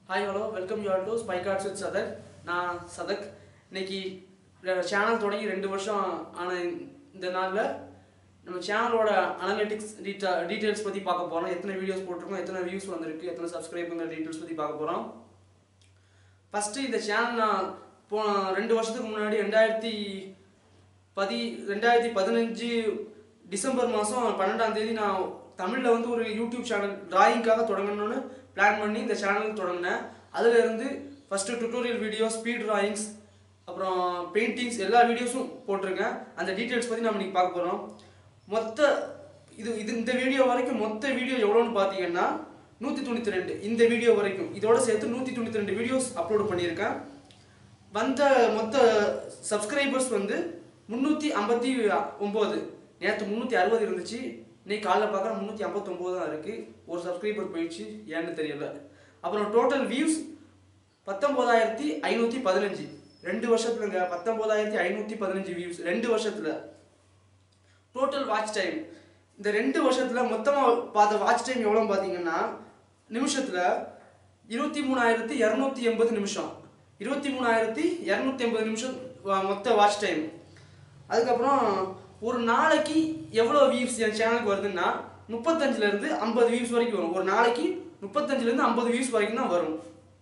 hi hello welcome you all to spy cards with Sathak நான் சதக் இன்னைக்கு channel தொடங்கி ரெண்டு வருஷம் ஆன இந்த நாளில் நம்ம சேனலோட அனலிட்டிக்ஸ் டீட்டா டீட்டெயில்ஸ் பற்றி பார்க்க போகிறோம் எத்தனை வீடியோஸ் போட்டிருக்கோம் எத்தனை வியூஸ் வந்திருக்கு எத்தனை சப்ஸ்கிரைபுங்கிற டீட்டெயில்ஸ் பற்றி பார்க்க போகிறோம் ஃபஸ்ட்டு இந்த சேனல் நான் போன ரெண்டு வருஷத்துக்கு முன்னாடி ரெண்டாயிரத்தி பதி ரெண்டாயிரத்தி பதினஞ்சு டிசம்பர் மாதம் பன்னெண்டாம் தேதி நான் தமிழில் வந்து ஒரு யூடியூப் சேனல் டிராயிங்காக தொடங்கணும்னு பிளான் பண்ணி இந்த சேனல் தொடங்கினேன் அதில் இருந்து first tutorial video speed drawings அப்புறம் பெயிண்டிங்ஸ் எல்லா வீடியோஸும் போட்டிருக்கேன் அந்த டீட்டெயில்ஸ் பற்றி நம்ம இன்னைக்கு பார்க்க போகிறோம் மொத்த இது இது இந்த வீடியோ வரைக்கும் மொத்த வீடியோ எவ்வளோன்னு பார்த்தீங்கன்னா நூற்றி தொண்ணூற்றி ரெண்டு இந்த வீடியோ வரைக்கும் இதோட சேர்த்து நூற்றி தொண்ணூற்றி ரெண்டு வீடியோஸ் அப்லோட் பண்ணியிருக்கேன் வந்த மொத்த சப்ஸ்கிரைபர்ஸ் வந்து முந்நூற்றி ஐம்பத்தி ஒம்பது நேற்று முந்நூற்றி அறுபது இருந்துச்சு இன்னைக்கு காலைல பார்க்குற முந்நூற்றி ஐம்பத்தொம்போது தான் இருக்குது ஒரு சப்ஸ்கிரைபர் போயிடுச்சு ஏன்னு தெரியல அப்புறம் டோட்டல் வியூஸ் பத்தொம்போதாயிரத்தி ஐநூற்றி பதினஞ்சு ரெண்டு வருஷத்துலங்க பத்தொம்போதாயிரத்தி ஐநூற்றி பதினஞ்சு வியூஸ் ரெண்டு வருஷத்தில் டோட்டல் வாட்ச் டைம் இந்த ரெண்டு வருஷத்தில் மொத்தமாக பார்த்த வாட்ச் டைம் எவ்வளோ பார்த்தீங்கன்னா நிமிஷத்தில் இருபத்தி மூணாயிரத்தி இரநூத்தி எண்பது நிமிஷம் இருபத்தி மூணாயிரத்தி இரநூத்தி எண்பது நிமிஷம் வா- மொத்த வாட்ச் டைம் அதுக்கப்புறம் ஒரு நாளைக்கு எவ்வளோ வியூஸ் என் சேனலுக்கு வருதுன்னா முப்பத்தஞ்சுலேருந்து ஐம்பது வியூஸ் வரைக்கும் வரும் ஒரு நாளைக்கு முப்பத்தஞ்சுலேருந்து ஐம்பது வியூஸ் வரைக்கும் தான் வரும்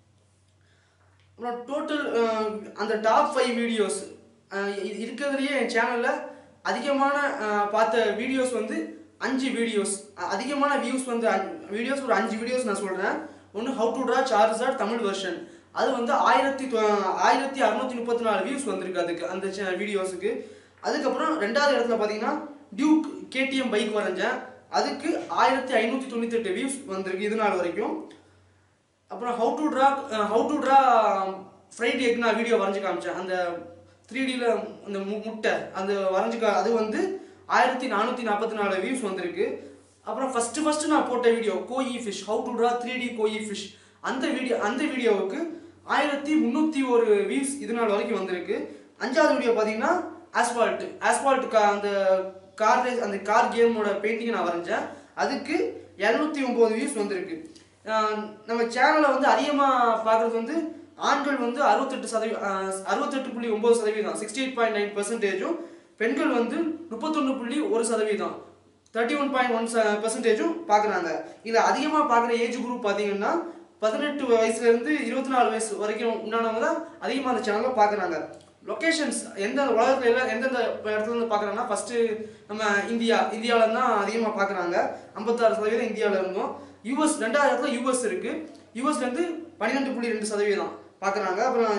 அப்புறம் டோட்டல் அந்த டாப் ஃபைவ் வீடியோஸ் இருக்கிறதுலையே என் சேனலில் அதிகமான அஹ், பார்த்த வீடியோஸ் வந்து அஞ்சு வீடியோஸ் அதிகமான வியூஸ் வந்து வீடியோஸ் ஒரு அஞ்சு வீடியோஸ் நான் சொல்கிறேன் ஒன்று ஹவு டு ட்ரா சார்ஜார் தமிழ் வெர்ஷன் அது வந்து ஆயிரத்தி தொ- ஆயிரத்தி அறுநூத்தி முப்பத்தி நாலு வியூஸ் வந்திருக்கு அதுக்கு அந்த வீடியோஸுக்கு அதுக்கப்புறம் ரெண்டாவது இடத்துல பார்த்தீங்கன்னா டியூக் கேடிஎம் பைக் வரைஞ்சேன் அதுக்கு ஆயிரத்தி ஐநூற்றி தொண்ணூத்தெட்டு வியூஸ் வந்திருக்கு இது நாள் வரைக்கும் அப்புறம் how to draw how to draw fried egg நான் வீடியோ வரைஞ்சு காமிச்சேன் அந்த த்ரீ டியில் அந்த மு- முட்டை அந்த வரைஞ்சு கா அது வந்து ஆயிரத்தி நானூற்றி நாற்பத்தி நாலு வியூஸ் வந்திருக்கு அப்புறம் ஃபஸ்ட்டு ஃபஸ்ட்டு நான் போட்ட video koi fish how to draw three D koi fish அந்த வீடியோ அந்த வீடியோவுக்கு ஆயிரத்தி முந்நூற்றி ஒரு வியூஸ் இது நாள் வரைக்கும் வந்திருக்கு அஞ்சாவது வீடியோ பார்த்தீங்கன்னா ஆஸ்பால்ட் ஆஸ்பால்ட் கா அந்த கார் ரேஸ் அந்த கார் கேமோட பெயிண்டிங்கை நான் வரைஞ்சேன் அதுக்கு இரநூத்தி ஒம்பது வியூஸ் வந்திருக்கு ஆஹ் நம்ம சேனலை வந்து அதிகமாக பார்க்குறது வந்து ஆண்கள் வந்து அறுபத்தெட்டு சதவீதம் அறுபத்தெட்டு புள்ளி ஒம்பது சதவீதம் சிக்ஸ்டி எயிட் பாயிண்ட் நைன் பர்சன்டேஜும் பெண்கள் வந்து முப்பத்தொன்று புள்ளி ஒரு சதவீதம் தேர்ட்டி ஒன் பாயிண்ட் ஒன் பர்சன்டேஜும் பார்க்குறாங்க இதில் அதிகமாக பார்க்குற ஏஜ் குரூப் பார்த்தீங்கன்னா பதினெட்டு வயசுலேருந்து இருபத்தி நாலு வயசு வரைக்கும் உண்டானவங்க தான் அதிகமாக அந்த சேனலை பார்க்குறாங்க லொக்கேஷன்ஸ் எந்த உலகத்துல எல்லாம் எந்தெந்த இடத்துல இருந்து பார்க்குறாங்கன்னா ஃபஸ்ட்டு நம்ம இந்தியா இந்தியாவில் தான் அதிகமாக பார்க்குறாங்க ஐம்பத்தாறு சதவீதம் இந்தியாவில் இருந்தோம் யூஎஸ் ரெண்டாவது இடத்துல யூஎஸ் இருக்குது யூஎஸ்லேருந்து பன்னிரெண்டு புள்ளி ரெண்டு சதவீதம் பார்க்குறாங்க அப்புறம்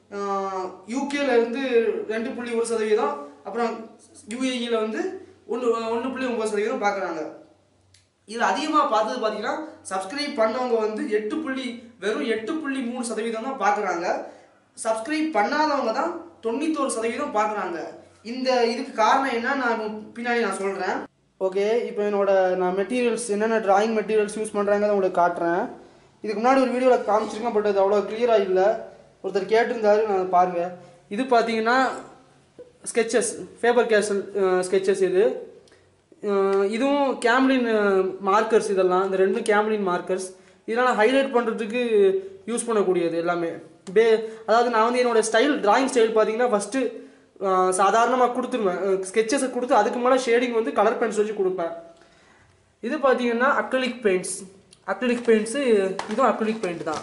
யூகேல இருந்து ரெண்டு புள்ளி ஒரு சதவீதம் அப்புறம் யூஏஇயில் வந்து ஒன்று ஒன்று புள்ளி ஒம்பது சதவீதம் பார்க்குறாங்க இதில் அதிகமாக பார்த்தது பார்த்தீங்கன்னா சப்ஸ்கிரைப் பண்ணவங்க வந்து எட்டு புள்ளி வெறும் எட்டு புள்ளி மூணு சதவீதம் தான் பார்க்குறாங்க சப்ஸ்கிரைப் பண்ணாதவங்க தான் தொண்ணூத்தோரு சதவீதம் பார்க்குறாங்க இந்த இதுக்கு காரணம் என்ன நான் பின்னாடி நான் சொல்கிறேன் ஓகே இப்போ என்னோட நான் மெட்டீரியல்ஸ் என்னென்ன டிராயிங் மெட்டீரியல்ஸ் யூஸ் பண்ணுறாங்க உங்களுக்கு காட்டுறேன் இதுக்கு முன்னாடி ஒரு வீடியோவில் காமிச்சிருக்கேன் பட் அது அவ்வளோ கிளியராக இல்லை ஒருத்தர் கேட்டிருந்தாரு நான் பாருங்கள் இது பார்த்தீங்கன்னா ஸ்கெச்சஸ் ஃபேபர் கேசல் ஸ்கெச்சஸ் இது அஹ் இதுவும் கேம்லின் மார்க்கர்ஸ் இதெல்லாம் இந்த ரெண்டும் கேம்லின் மார்க்கர்ஸ் இதெல்லாம் ஹைலைட் பண்ணுறதுக்கு யூஸ் பண்ணக்கூடியது எல்லாமே பே அதாவது நான் வந்து என்னோட ஸ்டைல் டிராயிங் ஸ்டைல் பார்த்தீங்கன்னா ஃபஸ்ட்டு சாதாரணமாக கொடுத்துருவேன் ஸ்கெச்சஸை கொடுத்து அதுக்கு மேலே ஷேடிங் வந்து கலர் பென்ஸ் வச்சு கொடுப்பேன் இது பார்த்தீங்கன்னா அக்ரலிக் பெயிண்ட்ஸ் அக்ரலிக் பெயிண்ட்ஸு இதுவும் அக்ரலிக் பெயிண்ட் தான்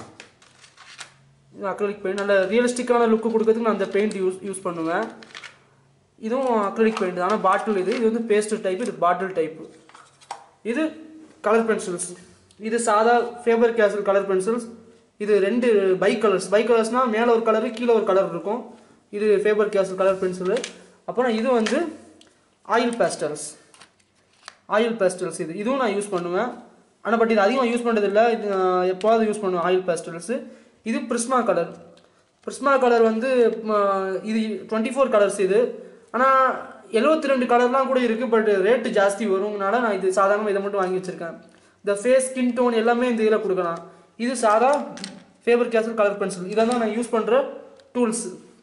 இது அக்ரலிக் பெயிண்ட் நல்ல ரியலிஸ்டிக்கான லுக்கு கொடுக்கறதுக்கு நான் அந்த பெயிண்ட் யூஸ் யூஸ் பண்ணுவேன் இதுவும் அக்ரலிக் பெயிண்ட் ஆனால் பாட்டில் இது இது வந்து பேஸ்டல் டைப் இது பாட்டில் டைப் இது கலர் பென்சில்ஸ் இது சாதா ஃபேபர் கேசல் கலர் பென்சில்ஸ் இது ரெண்டு பை கலர்ஸ் பை கலர்ஸ்னால் மேலே ஒரு கலரு கீழே ஒரு கலர் இருக்கும் இது ஃபேபர் கேசல் கலர் பென்சிலு அப்புறம் இது வந்து ஆயில் பேஸ்டல்ஸ் ஆயில் பேஸ்டல்ஸ் இது இதுவும் நான் யூஸ் பண்ணுவேன் ஆனால் பட் இது அதிகமாக யூஸ் பண்ணுறதில்ல இது நான் எப்போவாவது யூஸ் பண்ணுவேன் ஆயில் பேஸ்டல்ஸு இது பிரிஸ்மா கலர் பிரிஸ்மா கலர் வந்து ம, இது டுவெண்ட்டி ஃபோர் கலர்ஸ் இது ஆனால் எழுபத்தி ரெண்டு கலர்லாம் கூட இருக்குது பட் ரேட்டு ஜாஸ்தி வருங்கனால நான் இது சாதாரணமாக இதை மட்டும் வாங்கி வச்சுருக்கேன் இந்த ஃபேஸ் ஸ்கின் டோன் எல்லாமே இந்த இதில் கொடுக்கலாம் இது சாதா ஃபேபர் கேசல் கலர் பென்சில் இதை தான் நான் யூஸ் பண்ணுற டூல்ஸ்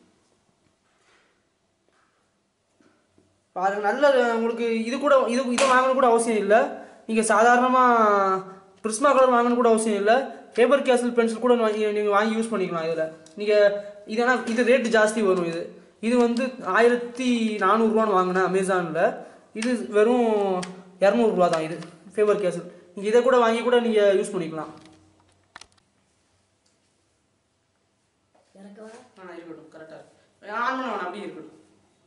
பாருங்க நல்ல உங்களுக்கு இது கூட இது இதை வாங்கணும் கூட அவசியம் இல்லை நீங்கள் சாதாரணமாக பிரிஸ்மா கலர் வாங்கணும் கூட அவசியம் இல்லை ஃபேபர் கேசல் பென்சில் கூட நீங்கள் வாங்கி யூஸ் பண்ணிக்கலாம் இதில் நீங்கள் இதனா இது ரேட்டு ஜாஸ்தி வரும் இது இது வந்து ஆயிரத்தி நானூறுரூவான்னு வாங்கினேன் அமேசானில் இது வெறும் இரநூறுபா தான் இது ஃபேபர் கேசல் நீங்கள் இதை கூட வாங்கி கூட நீங்கள் யூஸ் பண்ணிக்கலாம் இறக்கவா ஆ இருக்கட்டும் கரெக்டாக ஆன் பண்ண வேணாம் அப்படியே இருக்கட்டும்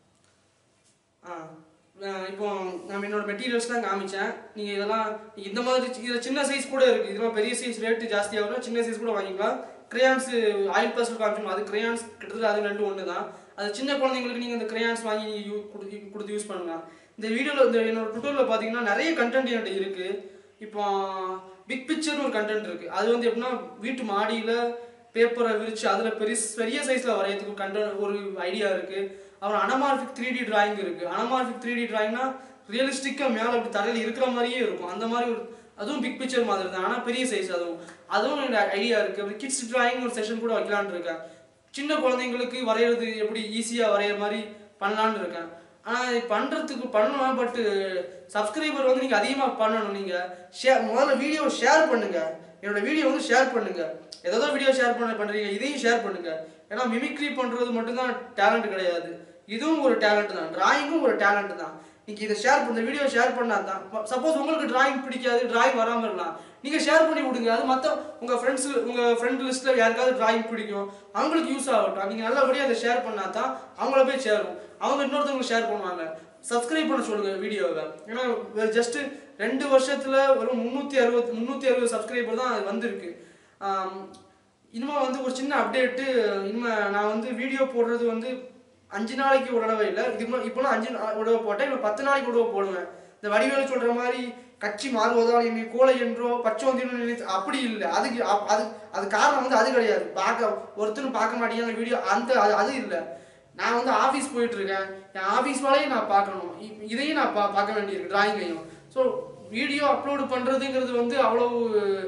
ஆ அஹ் இப்போ நம்ம என்னோட மெட்டீரியல்ஸ் தான் காமிச்சேன் நீங்கள் இதெல்லாம் நீங்க இந்த மாதிரி சி- இதுல சின்ன சைஸ் கூட இருக்குது இதெல்லாம் பெரிய சைஸ் ரேட்டு ஜாஸ்தியாக வரும் சின்ன சைஸ் கூட வாங்கிக்கலாம் கிரையான்ஸ் ஆயில் பேஸ்டல் காமிச்சோம் அது கிரையான்ஸ் கிட்டத்தட்ட அது ரெண்டு ஒன்று தான் அது சின்ன குழந்தைங்களுக்கு நீங்கள் இந்த கிரையான்ஸ் வாங்கி யூ கொடுத்து கொடுத்து யூஸ் பண்ணலாம் இந்த வீடியோவில் இந்த என்னோட டுட்டோரியில் பார்த்தீங்கன்னா நிறைய கண்டென்ட் என்கிட்ட இருக்குது இப்போ பிக் பிக்சர்னு ஒரு கண்டென்ட் இருக்குது அது வந்து எப்படின்னா வீட்டு மாடியில் பேப்பரை விரிச்சு அதில் பெரிய பெரிய சைஸில் வரையறதுக்கு கண்டென்ட் ஒரு ஐடியா இருக்குது அப்புறம் அனமார்பிக் த்ரீ டி டிராயிங் இருக்குது அனமார்பிக் த்ரீ டி டிராயிங்னா ரியலிஸ்டிக்காக மேலே அப்படி தரையில் இருக்கிற மாதிரியே இருக்கும் அந்த மாதிரி ஒரு அதுவும் பிக் பிக்சர் மாதிரி தான் ஆனால் பெரிய சைஸ் அதுவும் அதுவும் எனக்கு ஐடியா இருக்குது அப்புறம் கிட்ஸ் டிராயிங் ஒரு செஷன் கூட வைக்கலான்னு இருக்கேன் சின்ன குழந்தைங்களுக்கு வரைகிறது எப்படி ஈஸியாக வரைகிற மாதிரி பண்ணலான்னு இருக்கேன் ஆனால் இது பண்ணுறதுக்கு பண்ணலாம் பட்டு சப்ஸ்கிரைபர் வந்து நீங்கள் அதிகமாக பண்ணணும் நீங்கள் ஷேர் முதல்ல வீடியோ ஷேர் பண்ணுங்கள் என்னோட வீடியோ வந்து ஷேர் பண்ணுங்கள் ஏதோ வீடியோ ஷேர் பண்ண பண்ணுறீங்க இதையும் ஷேர் பண்ணுங்கள் ஏன்னா மிமிக்ரி பண்ணுறது மட்டும்தான் டேலண்ட் கிடையாது இதுவும் ஒரு டேலண்ட் தான் டிராயிங்கும் ஒரு டேலண்ட் தான் நீங்கள் இதை ஷேர் பண்ண வீடியோ ஷேர் பண்ணா தான் சப்போஸ் உங்களுக்கு டிராயிங் பிடிக்காது டிராயிங் வராமல் இருக்கலாம் நீங்கள் ஷேர் பண்ணி விடுங்க அது மற்ற உங்கள் ஃப்ரெண்ட்ஸ் உங்கள் ஃப்ரெண்ட் லிஸ்ட்டில் யாருக்காவது டிராயிங் பிடிக்கும் அவங்களுக்கு யூஸ் ஆகட்டும் நீங்கள் நல்லபடியாக அதை ஷேர் பண்ணா தான் அவங்கள போய் சேரும் அவங்க இன்னொருத்தவங்களுக்கு ஷேர் பண்ணுவாங்க சப்ஸ்கிரைப் பண்ண சொல்லுங்க வீடியோவை ஏன்னா ஜஸ்ட் ரெண்டு வருஷத்துல ஒரு முந்நூற்றி அறுபது முந்நூற்றி அறுபது சப்ஸ்கிரைபர் தான் அது வந்திருக்கு ஆம், இனிமே வந்து ஒரு சின்ன அப்டேட்டு இனிமே நான் வந்து வீடியோ போடுறது வந்து அஞ்சு நாளைக்கு ஒரு தடவை இல்லை இதுக்கு முன்னாடி இப்போலாம் அஞ்சு நா- ஒரு தடவை போட்டேன் இப்போ பத்து நாளைக்கு ஒரு தடவை போடுவேன் இந்த வடிவேலு சொல்ற மாதிரி கட்சி மாறுவதால் என்னை கோலை என்றோ பச்சோந்தின்னு நினைத்து அப்படி இல்லை அதுக்கு அப்- அது அது காரணம் வந்து அது கிடையாது பார்க்க ஒருத்தரும் பார்க்க மாட்டேங்க வீடியோ அந்த அது அது இல்லை நான் வந்து ஆஃபீஸ் போயிட்டு இருக்கேன் என் ஆஃபீஸ் வேலையும் நான் பார்க்கணும் இ- இதையும் நான் பா பார்க்க வேண்டியிருக்கு டிராயிங்கையும் ஸோ வீடியோ அப்லோடு பண்ணுறதுங்கிறது வந்து அவ்வளவு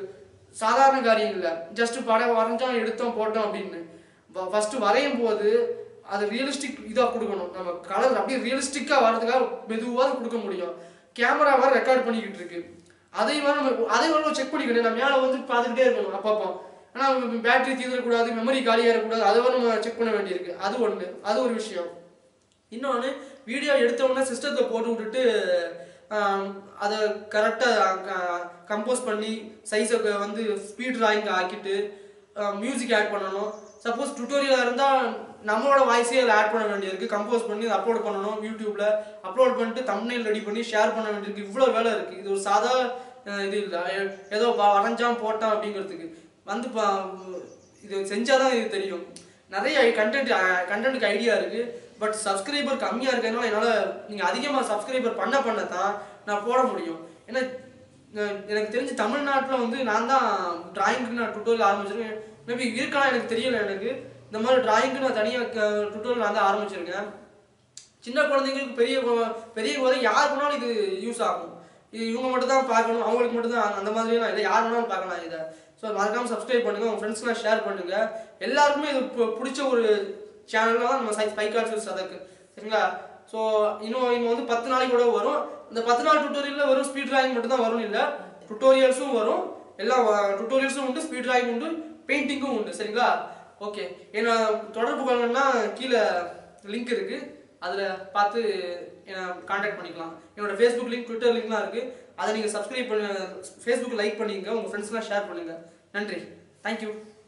சாதாரண காரியம் இல்லை ஜஸ்ட் படம் வரைஞ்சோம் எடுத்தோம் போட்டோம் அப்படின்னு ஃபஸ்ட்டு வரையும் போது அது ரியலிஸ்டிக் இதாக கொடுக்கணும் நம்ம கலர் அப்படியே ரியலிஸ்டிக்காக வர்றதுக்காக மெதுவாக கொடுக்க முடியும் கேமரா வேறு ரெக்கார்ட் பண்ணிக்கிட்டு இருக்கு அதை வேற நம்ம அதை வேற செக் பண்ணிக்கணும் நான் மேலே வந்து பார்த்துக்கிட்டே இருக்கணும் அப்பப்போ ஆனால் பேட்டரி தீர்ந்துடக்கூடாது மெமரி காலியாக இருக்கக்கூடாது அதை வேற நம்ம செக் பண்ண வேண்டியிருக்கு அது ஒன்று அது ஒரு விஷயம் இன்னொன்று வீடியோ எடுத்த உடனே சிஸ்டத்தை போட்டு விட்டுட்டு ஆம், அதை கரெக்டாக கம்போஸ் பண்ணி சைஸை வந்து ஸ்பீட் டிராயிங் ஆக்கிட்டு மியூசிக் ஆட் பண்ணணும் சப்போஸ் டுட்டோரியலாக இருந்தால் நம்மளோட வாய்ஸே அதில் ஆட் பண்ண வேண்டியிருக்கு கம்போஸ் பண்ணி அதை அப்லோட் பண்ணணும் யூடியூப்ல அப்லோட் பண்ணிட்டு தம்ப்நெயில் ரெடி பண்ணி ஷேர் பண்ண வேண்டியிருக்கு இவ்வளோ வேலை இருக்குது இது ஒரு சாதா அஹ், இது இல்லை ஏதோ வ- வரைஞ்சான் போட்டான் அப்படிங்கிறதுக்கு வந்து பா- இது செஞ்சாதான் இது தெரியும் நிறைய கண்டென்ட் கண்டென்ட்டுக்கு ஐடியா இருக்கு பட் சப்ஸ்கிரைபர் கம்மியாக இருக்கிறதுனால என்னால் நீங்கள் அதிகமாக சப்ஸ்கிரைபர் பண்ண பண்ண தான் நான் போட முடியும் ஏன்னா நான் எனக்கு தெரிஞ்சு தமிழ்நாட்டில் வந்து நான் தான் டிராயிங்க்கு நான் டுட்டோரியல் ஆரம்பிச்சிருக்கேன் மேபி இருக்கலாம் எனக்கு தெரியல எனக்கு இந்த மாதிரி டிராயிங்க்கு நான் தனியாக டுட்டோரியல் நான் தான் ஆரம்பிச்சிருக்கேன் சின்ன குழந்தைங்களுக்கு பெரிய கு- பெரிய குழந்தை யார் வேணாலும் இது யூஸ் ஆகும் இது இவங்க மட்டும் தான் பார்க்கணும் அவங்களுக்கு மட்டும் தான் அந்த மாதிரிலாம் இல்லை யார் வேணாலும் பார்க்கலாம் இதை ஸோ மறக்காம சப்ஸ்கிரைப் பண்ணுங்க உங்க ஃப்ரெண்ட்ஸ்க்குலாம் ஷேர் பண்ணுங்க எல்லாருக்குமே இது பு- பிடிச்ச ஒரு சேனல் தான் நம்ம சை ஸ்பைகார்ட்ஸ் சதக்கு சரிங்களா ஸோ இன்னும் இன்னும் வந்து பத்து நாளைக்கு கூட வரும் இந்த பத்து நாள் டுட்டோரியலில் வெறும் ஸ்பீட் டிராயிங் மட்டும் தான் வரும் இல்லை டுட்டோரியல்ஸும் வரும் எல்லா டுட்டோரியல்ஸும் உண்டு ஸ்பீட் டிராயிங் உண்டு பெயிண்டிங்கும் உண்டு சரிங்களா ஓகே என்ன தொடர்பு கொள்ளணும்னா கீழே லிங்க் இருக்கு அதில் பார்த்து என்னை காண்டாக்ட் பண்ணிக்கலாம் என்னோட ஃபேஸ்புக் லிங்க் ட்விட்டர் லிங்க்லாம் இருக்கு அதை நீங்கள் சப்ஸ்கிரைப் பண்ண ஃபேஸ்புக் லைக் பண்ணிங்க உங்கள் ஃப்ரெண்ட்ஸ்லாம் ஷேர் பண்ணுங்க நன்றி தேங்க்யூ